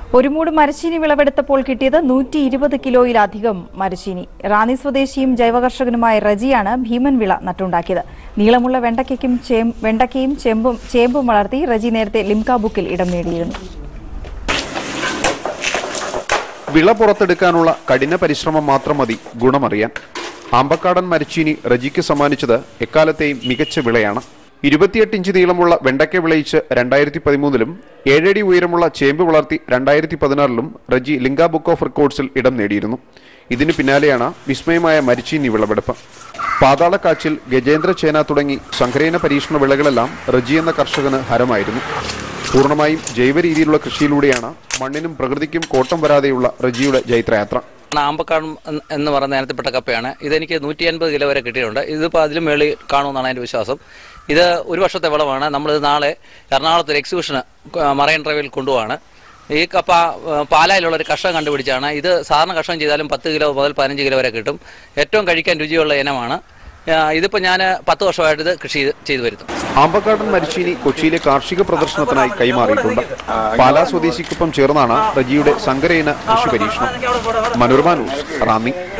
ഒരു മൂട് മരച്ചീനി വിളവെടുത്തപ്പോൾ കിട്ടിയത് നൂറ്റി ഇരുപത് കിലോയിലധികം മരച്ചീനി റാന്നി സ്വദേശിയും ജൈവകർഷകനുമായ റജിയാണ് ഭീമൻ വിള നട്ടുണ്ടാക്കിയത് നീളമുള്ള വെണ്ടയ്ക്കും ചേം- വെണ്ടയ്ക്കയും ചെമ്പും ചേമ്പും വളർത്തി റജി നേരത്തെ ലിംക ബുക്കിൽ ഇടം നേടിയിരുന്നു വിള പുറത്തെടുക്കാനുള്ള കഠിന പരിശ്രമം മാത്രം മതി ഗുണമറിയാൻ ആമ്പക്കാടൻ മരച്ചീനി റജിക്ക് സമ്മാനിച്ചത് എക്കാലത്തെയും മികച്ച വിളയാണ് ഇരുപത്തിയെട്ട് ഇഞ്ച് നീളമുള്ള വെണ്ടയ്ക്ക വിളയിച്ച് രണ്ടായിരത്തി പതിമൂന്നിലും ഏഴടി ഉയരമുള്ള ചേമ്പ് വളർത്തി രണ്ടായിരത്തി പതിനാറിലും റജി ലിംഗ ബുക്ക് ഓഫ് റെക്കോർഡ്സിൽ ഇടം നേടിയിരുന്നു ഇതിന് പിന്നാലെയാണ് വിസ്മയമായ മരിച്ചീനി വിളവെടുപ്പ് പാതാളക്കാച്ചിൽ ഗജേന്ദ്ര ചേന തുടങ്ങി സങ്കരയിന പരീക്ഷണ വിളകളെല്ലാം റജി എന്ന കർഷകന് ഹരമായിരുന്നു പൂർണ്ണമായും ജൈവ രീതിയിലുള്ള കൃഷിയിലൂടെയാണ് മണ്ണിനും പ്രകൃതിക്കും കോട്ടം വരാതെയുള്ള റജിയുടെ ജൈത്രയാത്ര ആമ്പക്കാട് എന്ന് പറയുന്ന ഇനത്തിൽപ്പെട്ട കപ്പയാണ് ഇതെനിക്ക് നൂറ്റി അൻപത് കിലോ വരെ കിട്ടിയിട്ടുണ്ട് ഇതിപ്പോൾ അതിലും മേളിൽ കാണുമെന്നാണ് എൻ്റെ വിശ്വാസം ഇത് ഒരു വർഷത്തെ വിളവാണ് നമ്മളിത് നാളെ എറണാകുളത്ത് ഒരു എക്സിബിഷന് മറൈൻ ഡ്രൈവിൽ കൊണ്ടുപോവാണ് ഈ കപ്പ ആ, പാലായിലുള്ള ഒരു കർഷകൻ കണ്ടുപിടിച്ചാണ് ഇത് സാധാരണ കർഷകം ചെയ്താലും പത്ത് കിലോ മുതൽ പതിനഞ്ച് കിലോ വരെ കിട്ടും ഏറ്റവും കഴിക്കാൻ രുചിയുള്ള ഇനമാണ് ആ, ഇതിപ്പോൾ ഞാൻ പത്ത് വർഷമായിട്ട് ഇത് കൃഷി ചെയ്ത് ചെയ്തു വരുന്നു ആമ്പക്കാടൻ മരിച്ചീനി കൊച്ചിയിലെ കാർഷിക പ്രദർശനത്തിനായി കൈമാറിയിട്ടുണ്ട് പാലാ സ്വദേശിക്കൊപ്പം ചേർന്നാണ് റജിയുടെ സങ്കരയിന കൃഷി പരീക്ഷണം മനോരമ ന്യൂസ് റാന്നി